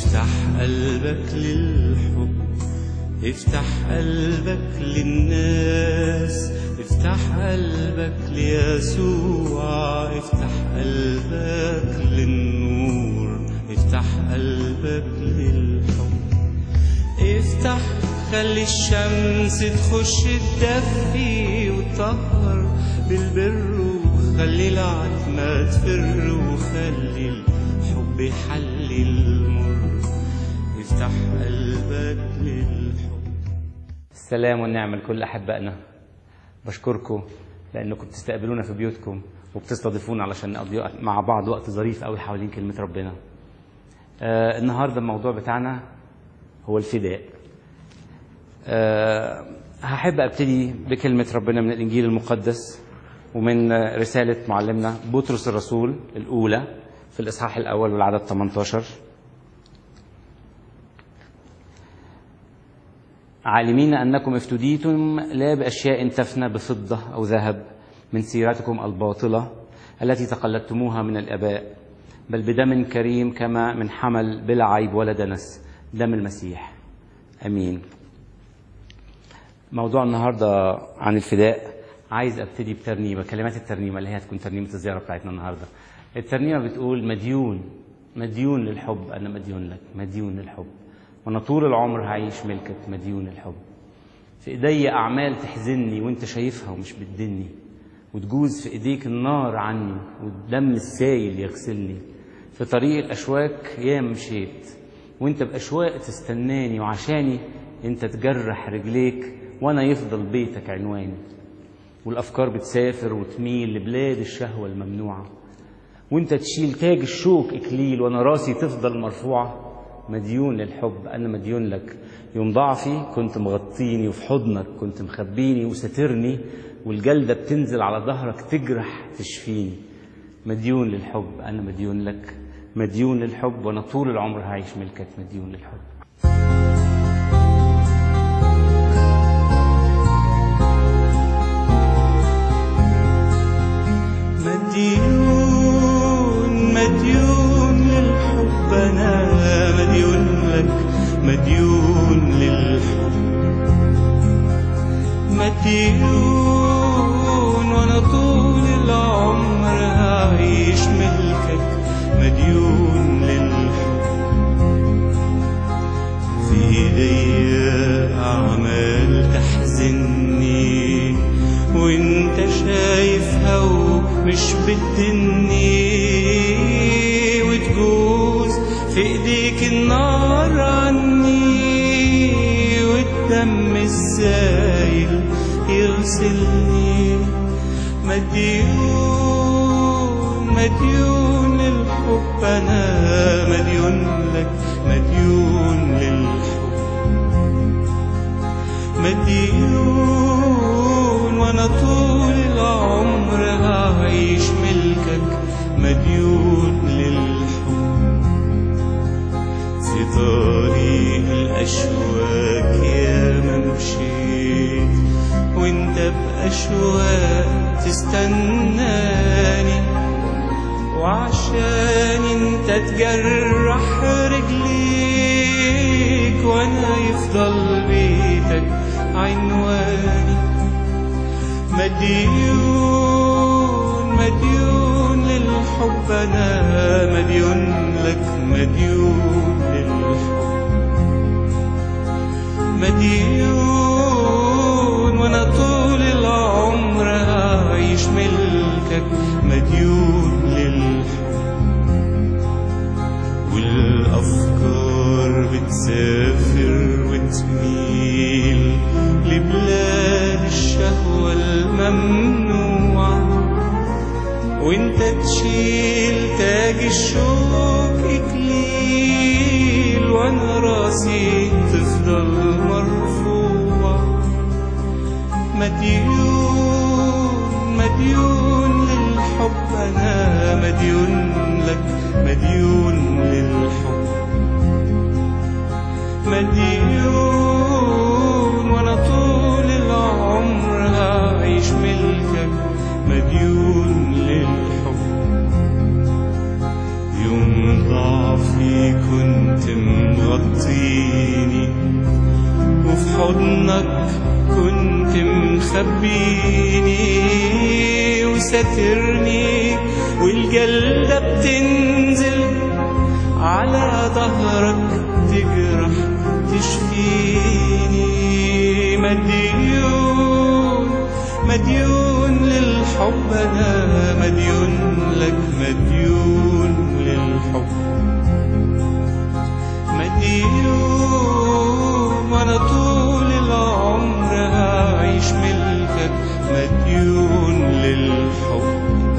افتح قلبك للحب افتح قلبك للناس افتح قلبك ليسوع افتح قلبك للنور افتح قلبك للحب افتح خلي الشمس تخش تدفي وتطهر بالبر وخلي العتمة تفر وخلي الحب يحلي المر افتح قلبك للحب السلام والنعمة لكل أحبائنا بشكركم لأنكم بتستقبلونا في بيوتكم وبتستضيفونا علشان نقضي وقت- مع بعض وقت ظريف قوي حوالين كلمة ربنا آه النهاردة الموضوع بتاعنا هو الفداء آه هحب أبتدي بكلمة ربنا من الإنجيل المقدس ومن آه، رسالة معلمنا بطرس الرسول الأولى في الإصحاح الأول والعدد 18 عالمين أنكم افتديتم لا بأشياء تفنى بفضة أو ذهب من سيرتكم الباطلة التي تقلدتموها من الآباء بل بدم كريم كما من حمل بلا عيب ولا دنس دم المسيح أمين موضوع النهاردة عن الفداء عايز أبتدي بترنيمة كلمات الترنيمة اللي هي هتكون ترنيمة الزيارة بتاعتنا النهاردة الترنيمة بتقول مديون مديون للحب أنا مديون لك مديون للحب وأنا طول العمر هعيش ملكك مديون للحب في إيدي أعمال تحزني وأنت شايفها ومش بتدني وتجوز في إيديك النار عني والدم السايل يغسلني في طريق الأشواك ياما مشيت وأنت بأشواق تستناني وعشاني أنت تجرح رجليك وأنا يفضل بيتك عنواني والأفكار بتسافر وتميل لبلاد الشهوة الممنوعة وانت تشيل تاج الشوك إكليل وأنا راسي تفضل مرفوعة مديون للحب أنا مديون لك يوم ضعفي كنت مغطيني وفي حضنك كنت مخبيني وساترني والجلدة بتنزل على ظهرك تجرح تشفيني مديون للحب أنا مديون لك مديون للحب وأنا طول العمر هعيش ملكك مديون للحب مديون مديون للحب أنا مديون لك مديون للحب مديون وأنا طول العمر هعيش ملكك مديون للحب في ايدي اعمال تحزني وانت شايفها ومش بتدني وتجوز في ايديك النار عني والدم السايل يغسلني مديون مديون للحب انا مديون لك مديون للحب مديون وانا طول العمر هعيش ملكك مديون للحب في طريق الأشواك يا ممشيت وانت بأشواق تستناني وعشان انت تجرح رجليك وانا يفضل بيتك عنواني مديون مديون للحب انا مديون لك مديون للحب مديون وانا طول العمر هعيش ملكك مديون للحب والافكار بتسافر وتميل لبلاد الشهوة الممنوعة وانت تشيل تاج الشوك اكليل وانا راسي تفضل مرفوعة مديون مديون للحب انا مديون لك مديون للحب مديون وانا طول العمر هعيش ملكك مديون للحب يوم ضعفي كنت حضنك كنت مخبيني وساترني والجلدة بتنزل على ظهرك تجرح تشفيني مديون مديون للحب أنا مديون لك مديون للحب مديون وانا طول العمر هعيش ملكك مديون للحب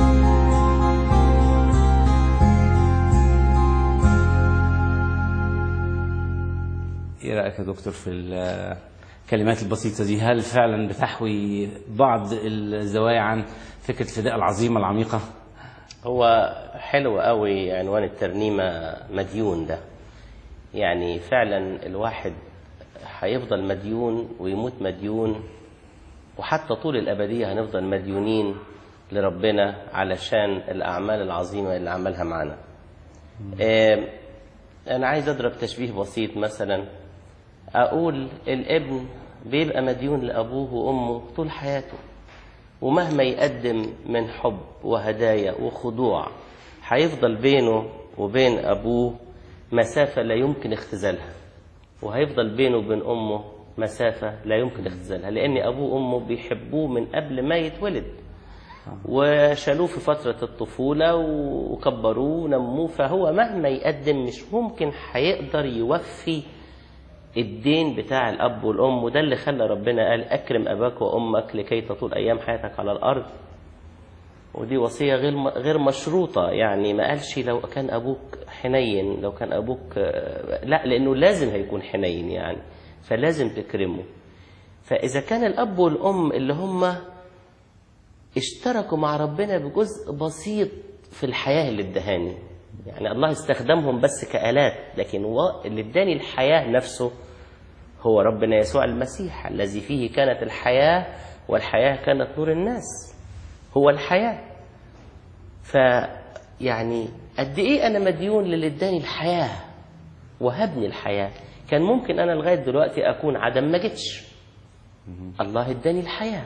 ايه رايك يا دكتور في الكلمات البسيطه دي هل فعلا بتحوي بعض الزوايا عن فكره الفداء العظيمه العميقه هو حلو قوي عنوان الترنيمة مديون ده يعني فعلا الواحد هيفضل مديون ويموت مديون وحتى طول الأبدية هنفضل مديونين لربنا علشان الأعمال العظيمة اللي عملها معنا آه، أنا عايز أضرب تشبيه بسيط مثلا أقول الابن بيبقى مديون لأبوه وأمه طول حياته ومهما يقدم من حب وهدايا وخضوع هيفضل بينه وبين أبوه مسافة لا يمكن اختزالها وهيفضل بينه وبين أمه مسافة لا يمكن اختزالها لأن أبوه وأمه بيحبوه من قبل ما يتولد وشالوه في فترة الطفولة وكبروه ونموه فهو مهما يقدم مش ممكن هيقدر يوفي الدين بتاع الأب والأم وده اللي خلى ربنا قال أكرم أباك وأمك لكي تطول أيام حياتك على الأرض ودي وصية غير غير مشروطة يعني ما قالش لو كان أبوك حنين لو كان أبوك لا لأنه لازم هيكون حنين يعني فلازم تكرمه فإذا كان الأب والأم اللي هم اشتركوا مع ربنا بجزء بسيط في الحياة اللي ادهاني يعني الله استخدمهم بس كآلات لكن هو اللي اداني الحياة نفسه هو ربنا يسوع المسيح الذي فيه كانت الحياة والحياة كانت نور الناس هو الحياة فيعني قد ايه انا مديون للي اداني الحياة وهبني الحياة كان ممكن انا لغاية دلوقتي اكون عدم ما جيتش الله اداني الحياة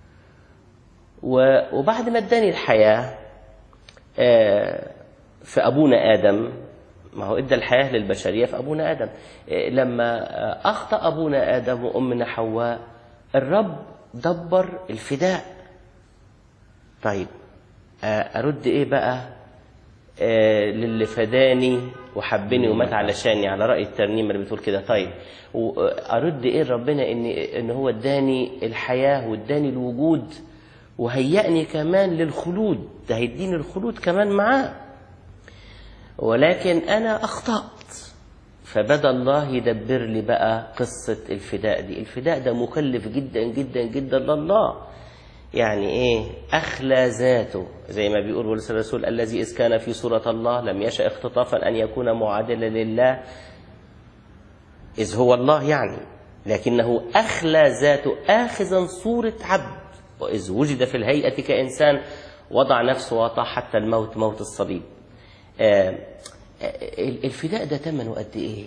و- وبعد ما اداني الحياة آه، في أبونا آدم ما هو ادى الحياة للبشرية في أبونا آدم آه، لما آه، أخطأ أبونا آدم وأمنا حواء الرب دبر الفداء طيب آه، أرد إيه بقى آه، للي فداني وحبني ومات علشاني على رأي الترنيمة اللي بتقول كده طيب وأرد إيه ربنا إن إن هو اداني الحياة واداني الوجود وهيأني كمان للخلود ده هيديني الخلود كمان معاه ولكن أنا أخطأت فبدا الله يدبر لي بقى قصة الفداء دي الفداء ده مكلف جدا جدا جدا لله يعني ايه اخلى ذاته زي ما بيقول بولس الرسول الذي اذ كان في صورة الله لم يشأ اختطافا ان يكون معادلا لله اذ هو الله يعني لكنه اخلى ذاته اخذا صورة عبد واذ وجد في الهيئة كانسان وضع نفسه وطاع حتى الموت موت الصليب آه، آه، الفداء ده ثمنه قد ايه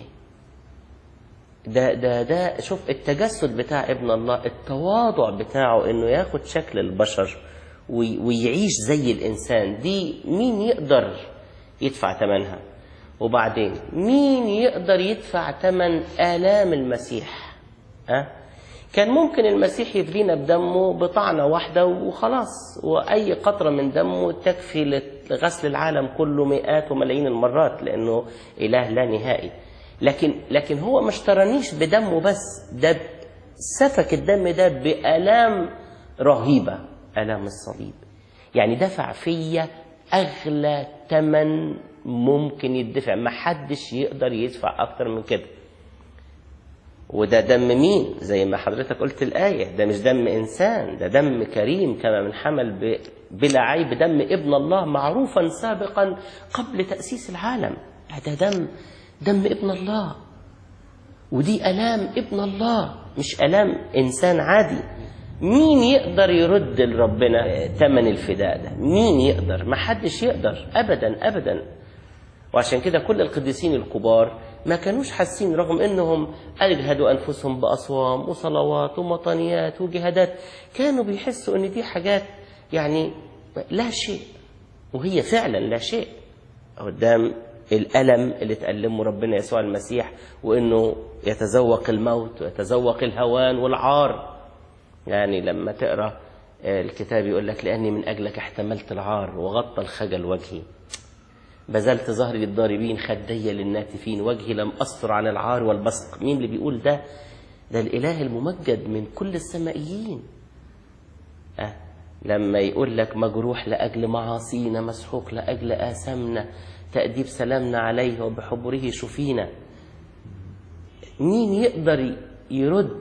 ده ده ده شوف التجسد بتاع ابن الله التواضع بتاعه انه ياخد شكل البشر وي- ويعيش زي الانسان دي مين يقدر يدفع ثمنها وبعدين مين يقدر يدفع ثمن آلام المسيح ها كان ممكن المسيح يفدينا بدمه بطعنة واحدة وخلاص وأي قطرة من دمه تكفي لغسل العالم كله مئات وملايين المرات لأنه إله لا نهائي لكن لكن هو ما اشترانيش بدمه بس ده سفك الدم ده بآلام رهيبة آلام الصليب يعني دفع فيا أغلى ثمن ممكن يدفع ما حدش يقدر يدفع أكتر من كده وده دم مين زي ما حضرتك قلت الآية ده مش دم إنسان ده دم كريم كما من حمل ب- بلا عيب دم ابن الله معروفا سابقا قبل تأسيس العالم ده دم دم ابن الله ودي آلام ابن الله مش آلام إنسان عادي مين يقدر يرد لربنا ثمن الفداء ده مين يقدر ما حدش يقدر أبدا أبدا وعشان كده كل القديسين الكبار ما كانوش حاسين رغم انهم اجهدوا انفسهم باصوام وصلوات ومطانيات وجهادات كانوا بيحسوا ان دي حاجات يعني لا شيء وهي فعلا لا شيء قدام الألم اللي تألمه ربنا يسوع المسيح وإنه يتذوق الموت ويتذوق الهوان والعار يعني لما تقرأ الكتاب يقول لك لأني من أجلك احتملت العار وغطى الخجل وجهي بذلت ظهري للضاربين خدي للناتفين وجهي لم أستر عن العار والبصق مين اللي بيقول ده ده الإله الممجد من كل السمائيين أه لما يقول لك مجروح لأجل معاصينا مسحوق لأجل آثامنا تأديب سلامنا عليه وبحبره شفينا مين يقدر يرد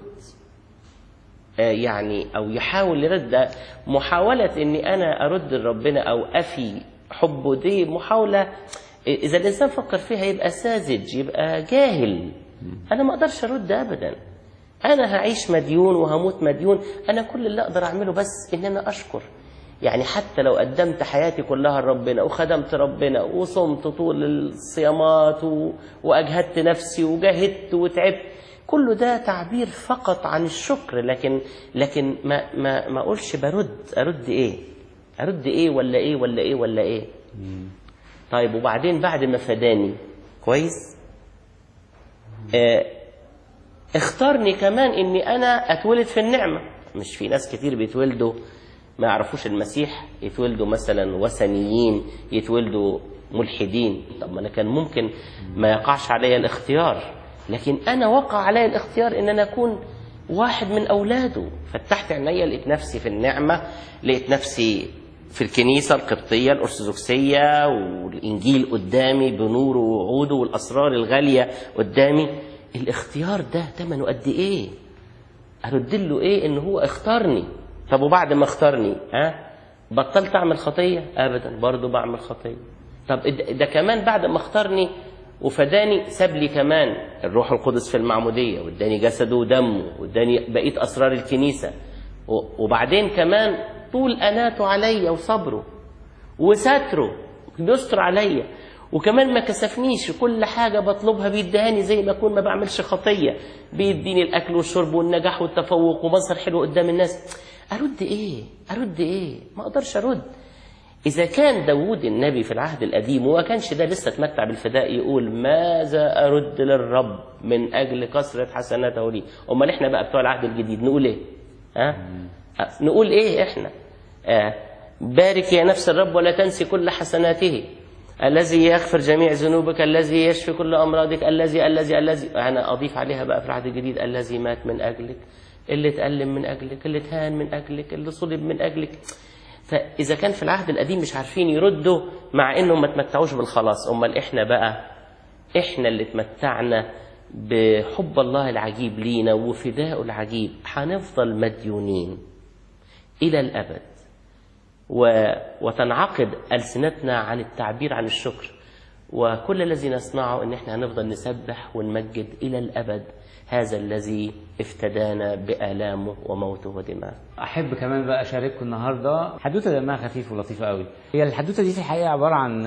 آه يعني أو يحاول يرد ده محاولة إني أنا أرد لربنا أو أفي حبه دي محاولة إذا الإنسان فكر فيها يبقى ساذج يبقى جاهل أنا ما أقدرش أرد أبدا أنا هعيش مديون وهموت مديون أنا كل اللي أقدر أعمله بس إن أنا أشكر يعني حتى لو قدمت حياتي كلها لربنا وخدمت ربنا وصمت طول الصيامات و... وأجهدت نفسي وجاهدت وتعبت كل ده تعبير فقط عن الشكر لكن لكن ما ما ما اقولش برد ارد ايه ارد ايه ولا ايه ولا ايه ولا ايه طيب وبعدين بعد ما فداني كويس آه اختارني كمان اني انا اتولد في النعمه مش في ناس كتير بيتولدوا ما يعرفوش المسيح يتولدوا مثلا وثنيين يتولدوا ملحدين طب ما انا كان ممكن ما يقعش عليا الاختيار لكن انا وقع عليا الاختيار ان انا اكون واحد من اولاده فتحت عينيا لقيت نفسي في النعمه لقيت نفسي في الكنيسة القبطية الأرثوذكسية والإنجيل قدامي بنوره ووعوده والأسرار الغالية قدامي الاختيار ده ثمنه قد إيه؟ أرد له إيه إن هو اختارني طب وبعد ما اختارني ها بطلت أعمل خطية؟ أبدا برضه بعمل خطية طب ده كمان بعد ما اختارني وفداني ساب لي كمان الروح القدس في المعمودية واداني جسده ودمه واداني بقية أسرار الكنيسة وبعدين كمان طول أناته عليا وصبره وستره بيستر عليا وكمان ما كسفنيش كل حاجة بطلبها بيدهاني زي ما أكون ما بعملش خطية بيديني الأكل والشرب والنجاح والتفوق ومظهر حلو قدام الناس أرد إيه؟ أرد إيه؟ ما أقدرش أرد إذا كان داوود النبي في العهد القديم وما كانش ده لسه اتمتع بالفداء يقول ماذا أرد للرب من أجل كثرة حسناته لي أمال إحنا بقى بتوع العهد الجديد نقول إيه؟ ها؟ أه؟ نقول إيه إحنا؟ آه بارك يا نفس الرب ولا تنسي كل حسناته الذي يغفر جميع ذنوبك الذي يشفي كل أمراضك الذي الذي الذي أنا أضيف عليها بقى في العهد الجديد الذي مات من أجلك اللي اتألم من أجلك اللي اتهان من أجلك اللي صلب من أجلك فإذا كان في العهد القديم مش عارفين يردوا مع إنهم ما تمتعوش بالخلاص أمال إحنا بقى إحنا اللي تمتعنا بحب الله العجيب لينا وفداءه العجيب هنفضل مديونين إلى الأبد و... وتنعقد ألسنتنا عن التعبير عن الشكر وكل الذي نصنعه ان احنا هنفضل نسبح ونمجد الى الابد هذا الذي افتدانا بآلامه وموته ودماءه احب كمان بقى اشارككم النهارده حدوته دمها خفيف ولطيفه قوي هي الحدوته دي في الحقيقه عباره عن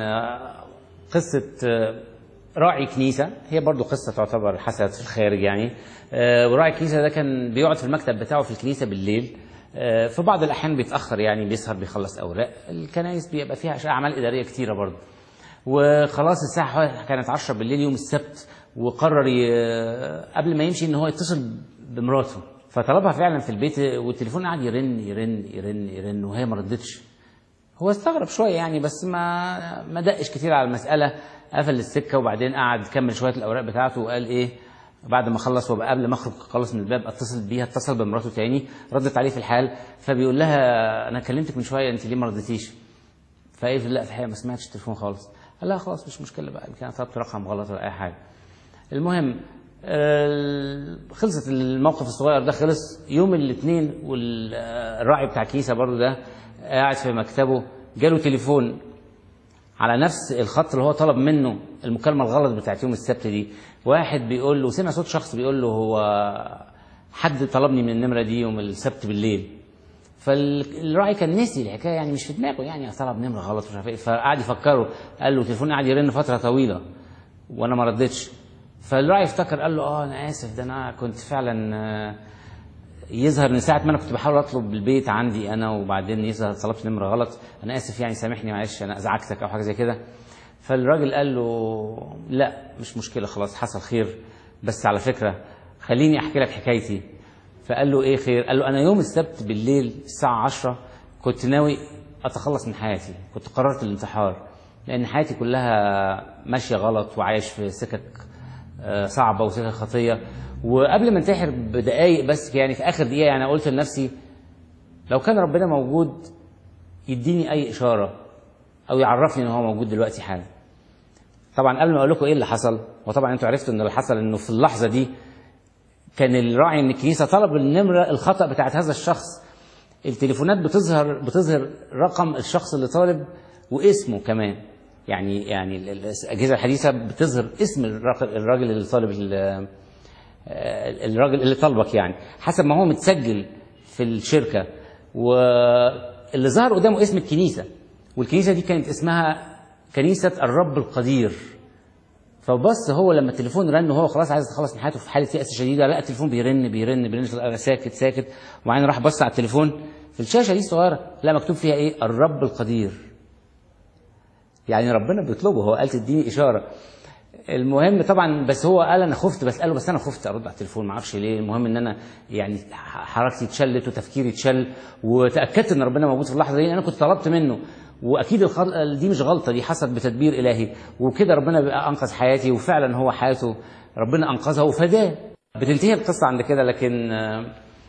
قصه راعي كنيسه هي برضو قصه تعتبر حصلت في الخارج يعني وراعي الكنيسه ده كان بيقعد في المكتب بتاعه في الكنيسه بالليل في بعض الاحيان بيتاخر يعني بيسهر بيخلص اوراق الكنايس بيبقى فيها اعمال اداريه كتيره برضه وخلاص الساعه كانت 10 بالليل يوم السبت وقرر ي... قبل ما يمشي ان هو يتصل بمراته فطلبها فعلا في البيت والتليفون قعد يرن يرن يرن يرن وهي ما ردتش هو استغرب شويه يعني بس ما ما دقش كتير على المساله قفل السكه وبعدين قعد كمل شويه الاوراق بتاعته وقال ايه بعد ما خلص وبقى قبل ما اخرج خلص من الباب اتصل بيها اتصل بمراته تاني ردت عليه في الحال فبيقول لها انا كلمتك من شويه انت ليه ما ردتيش فايه لا في الحقيقه ما سمعتش التليفون خالص قال لها خلاص مش مشكله بقى يمكن انا طلبت رقم غلط ولا اي حاجه المهم خلصت الموقف الصغير ده خلص يوم الاثنين والراعي بتاع الكنيسه برضه ده قاعد في مكتبه جاله تليفون على نفس الخط اللي هو طلب منه المكالمه الغلط بتاعت يوم السبت دي واحد بيقول له سمع صوت شخص بيقول له هو حد طلبني من النمره دي يوم السبت بالليل فالراعي كان نسي الحكايه يعني مش في دماغه يعني طلب نمره غلط مش عارف ايه فقعد يفكره قال له تليفون قعد يرن فتره طويله وانا ما ردتش فالراعي افتكر قال له اه انا اسف ده انا كنت فعلا آه، يظهر من ساعه ما انا كنت بحاول اطلب البيت عندي انا وبعدين يظهر طلبت نمره غلط انا اسف يعني سامحني معلش انا ازعجتك او حاجه زي كده فالراجل قال له لا مش مشكله خلاص حصل خير بس على فكره خليني احكي لك حكايتي فقال له ايه خير قال له انا يوم السبت بالليل الساعه 10 كنت ناوي اتخلص من حياتي كنت قررت الانتحار لان حياتي كلها ماشيه غلط وعايش في سكك آه، صعبه وسكك خطيه وقبل ما انتحر بدقايق بس كده، يعني في اخر دقيقه يعني قلت لنفسي لو كان ربنا موجود يديني اي اشاره او يعرفني ان هو موجود دلوقتي حالا طبعا قبل ما اقول لكم ايه اللي حصل وطبعا انتوا عرفتوا ان اللي حصل انه في اللحظه دي كان الراعي من الكنيسه طلب النمره الخطا بتاعت هذا الشخص التليفونات بتظهر بتظهر رقم الشخص اللي طالب واسمه كمان يعني يعني ال- ال- الاجهزه الحديثه بتظهر اسم الراق- الراجل اللي طالب ال- آه، الراجل اللي طالبك يعني حسب ما هو متسجل في الشركه واللي ظهر قدامه اسم الكنيسه والكنيسه دي كانت اسمها كنيسه الرب القدير فبص هو لما التليفون رن وهو خلاص عايز يتخلص من حياته في حاله يأس شديده لقى التليفون بيرن بيرن بيرن أنا ساكت ساكت وبعدين راح بص على التليفون في الشاشه دي صغيره لا مكتوب فيها ايه الرب القدير يعني ربنا بيطلبه هو قال تديني اشاره المهم طبعا بس هو قال انا خفت بساله بس انا خفت ارد على التليفون ما اعرفش ليه المهم ان انا يعني حركتي اتشلت وتفكيري اتشل وتاكدت ان ربنا موجود في اللحظه دي انا كنت طلبت منه واكيد الخل... دي مش غلطه دي حصلت بتدبير الهي وكده ربنا بقى انقذ حياتي وفعلا هو حياته ربنا انقذها وفداه بتنتهي القصه عند كده لكن آه،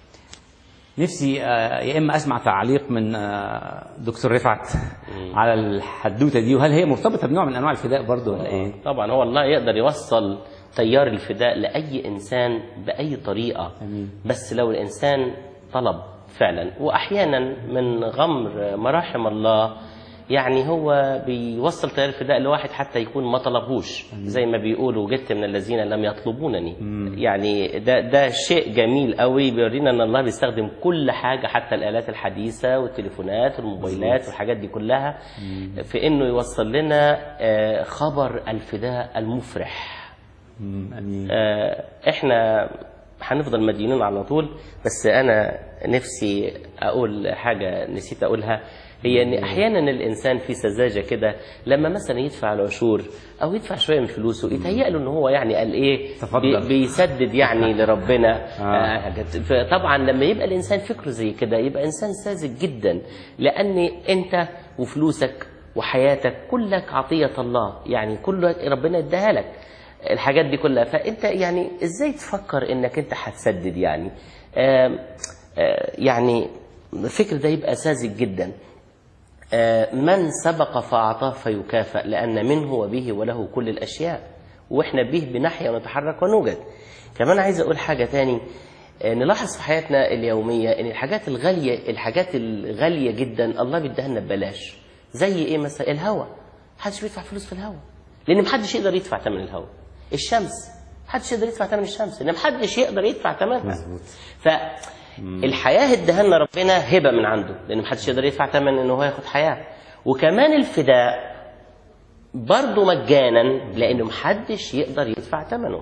نفسي آه، يا اما اسمع تعليق من آه، دكتور رفعت على الحدوته دي وهل هي مرتبطه بنوع من انواع الفداء برضه ولا ايه؟ طبعا هو الله يقدر يوصل تيار الفداء لأي إنسان بأي طريقة أمين. بس لو الإنسان طلب فعلا وأحيانا من غمر مراحم الله يعني هو بيوصل تيار الفداء لواحد حتى يكون ما طلبهوش زي ما بيقولوا جدت من الذين لم يطلبونني يعني ده ده شيء جميل قوي بيورينا ان الله بيستخدم كل حاجه حتى الالات الحديثه والتليفونات والموبايلات والحاجات دي كلها في انه يوصل لنا آه، خبر الفداء المفرح مم، امين آه، احنا هنفضل مديونين على طول بس انا نفسي اقول حاجه نسيت اقولها هي ان احيانا الانسان في سذاجه كده لما مثلا يدفع العشور او يدفع شويه من فلوسه يتهيأ له ان هو يعني قال ايه تفضل. بي- بيسدد يعني لربنا آه. آه، حاجات فطبعا لما يبقى الانسان فكره زي كده يبقى انسان ساذج جدا لان انت وفلوسك وحياتك كلك عطيه الله يعني كل ربنا اداها لك الحاجات دي كلها فانت يعني ازاي تفكر انك انت هتسدد يعني آم، آه، يعني الفكر ده يبقى ساذج جدا آه، من سبق فأعطاه فيكافأ لأن منه وبه وله كل الأشياء وإحنا به بنحيا ونتحرك ونوجد كمان عايز أقول حاجة تاني آه، نلاحظ في حياتنا اليومية إن الحاجات الغالية الحاجات الغالية جدا الله بيديها لنا ببلاش زي إيه مثلا الهواء محدش بيدفع فلوس في الهواء لأن محدش يقدر يدفع ثمن الهواء الشمس محدش يقدر يدفع ثمن الشمس لأن محدش يقدر يدفع ثمنها مظبوط. فالحياة اداها لنا ربنا هبة من عنده لأن محدش يقدر يدفع ثمن إن هو ياخد حياة وكمان الفداء برضه مجانا لأنه محدش يقدر يدفع ثمنه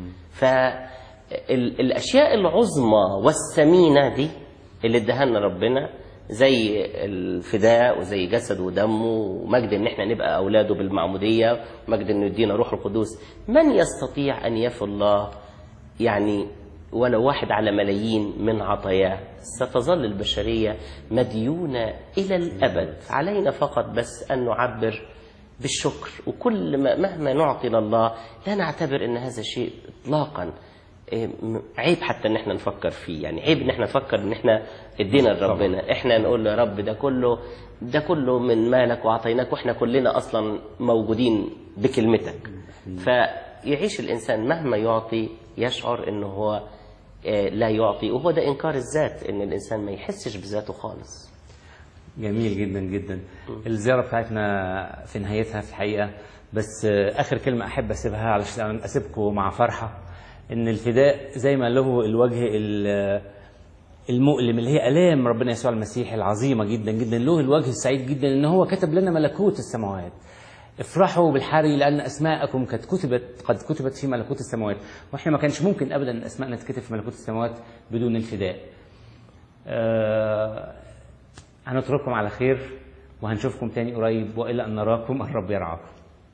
فالأشياء العظمى والثمينة دي اللي اداها لنا ربنا زي الفداء وزي جسد ودمه ومجد ان احنا نبقى اولاده بالمعموديه ومجد انه يدينا روح القدوس من يستطيع ان يفي الله يعني ولو واحد على ملايين من عطاياه ستظل البشرية مديونة إلى الأبد علينا فقط بس أن نعبر بالشكر وكل ما مهما نعطي لله لا نعتبر أن هذا شيء إطلاقا إيه، م- عيب حتى ان احنا نفكر فيه يعني عيب ان احنا نفكر ان احنا ادينا لربنا احنا نقول له يا رب ده كله ده كله من مالك واعطيناك واحنا كلنا اصلا موجودين بكلمتك فيعيش الانسان مهما يعطي يشعر انه هو آه، لا يعطي وهو ده انكار الذات ان الانسان ما يحسش بذاته خالص جميل جدا جدا الزيارة بتاعتنا في نهايتها في الحقيقة بس آه، آخر كلمة أحب أسيبها علشان أسيبكم مع فرحة إن الفداء زي ما له الوجه ال- المؤلم اللي هي آلام ربنا يسوع المسيح العظيمة جدا جدا له الوجه السعيد جدا إن هو كتب لنا ملكوت السماوات افرحوا بالحري لان اسماءكم قد كتبت قد كتبت في ملكوت السماوات واحنا ما كانش ممكن ابدا ان اسماءنا تتكتب في ملكوت السماوات بدون الفداء آه هنترككم على خير وهنشوفكم تاني قريب والى ان نراكم الرب يرعاكم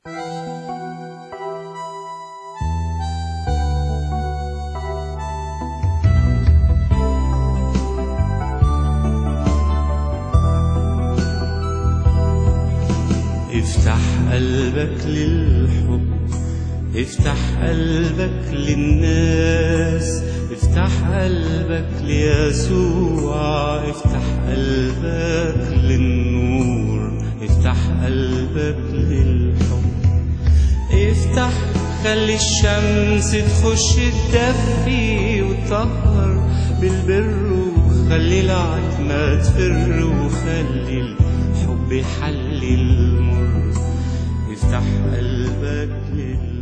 افتح قلبك للحب افتح قلبك للناس افتح قلبك ليسوع افتح قلبك للنور افتح قلبك للحب افتح خلي الشمس تخش تدفي وتطهر بالبر وخلي العتمة تفر وخلي الحب يحلي المر افتح قلبك لله